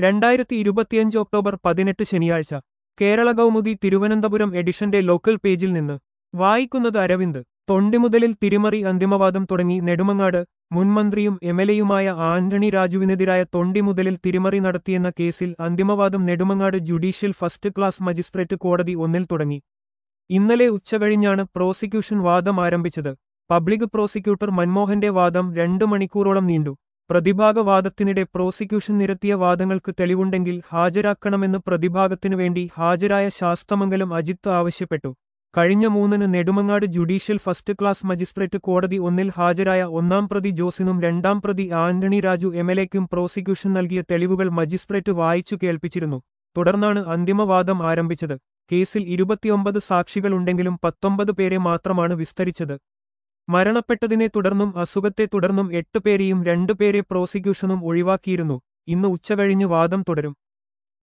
രണ്ടായിരത്തി ഇരുപത്തിയഞ്ച് ഒക്ടോബർ പതിനെട്ട് ശനിയാഴ്ച കേരള കൗമുദി തിരുവനന്തപുരം എഡിഷന്റെ ലോക്കൽ പേജിൽ നിന്ന് വായിക്കുന്നത് അരവിന്ദ് തൊണ്ടിമുതലിൽ തിരിമറി അന്തിമവാദം തുടങ്ങി നെടുമങ്ങാട് മുൻമന്ത്രിയും എംഎൽഎയുമായ ആന്റണി രാജുവിനെതിരായ തൊണ്ടിമുതലിൽ തിരിമറി നടത്തിയെന്ന കേസിൽ അന്തിമവാദം Nedumangad judicial first class magistrate കോടതി ഒന്നിൽ തുടങ്ങി ഇന്നലെ ഉച്ചകഴിഞ്ഞാണ് പ്രോസിക്യൂഷൻ വാദം ആരംഭിച്ചത് പബ്ലിക് പ്രോസിക്യൂട്ടർ മൻമോഹന്റെ വാദം രണ്ടു മണിക്കൂറോളം നീണ്ടു പ്രതിഭാഗ വാദത്തിനിടെ പ്രോസിക്യൂഷൻ നിരത്തിയ വാദങ്ങൾക്ക് തെളിവുണ്ടെങ്കിൽ ഹാജരാക്കണമെന്ന് പ്രതിഭാഗത്തിനു വേണ്ടി ഹാജരായ ശാസ്തമംഗലം അജിത്ത് ആവശ്യപ്പെട്ടു കഴിഞ്ഞ മൂന്നിന് Nedumangad judicial first class magistrate കോടതി ഒന്നിൽ ഹാജരായ ഒന്നാം പ്രതി ജോസിനും രണ്ടാം പ്രതി ആന്റണി രാജു എംഎൽഎക്കും പ്രോസിക്യൂഷൻ നൽകിയ തെളിവുകൾ മജിസ്ട്രേറ്റ് വായിച്ചു കേൾപ്പിച്ചിരുന്നു തുടർന്നാണ് അന്തിമവാദം ആരംഭിച്ചത് കേസിൽ ഇരുപത്തിയൊമ്പത് സാക്ഷികളുണ്ടെങ്കിലും പത്തൊമ്പത് പേരെ മാത്രമാണ് വിസ്തരിച്ചത് മരണപ്പെട്ടതിനെ തുടർന്നും അസുഖത്തെ തുടർന്നും എട്ട് പേരെയും രണ്ടുപേരെ പ്രോസിക്യൂഷനും ഒഴിവാക്കിയിരുന്നു ഇന്ന് ഉച്ചകഴിഞ്ഞ് വാദം തുടരും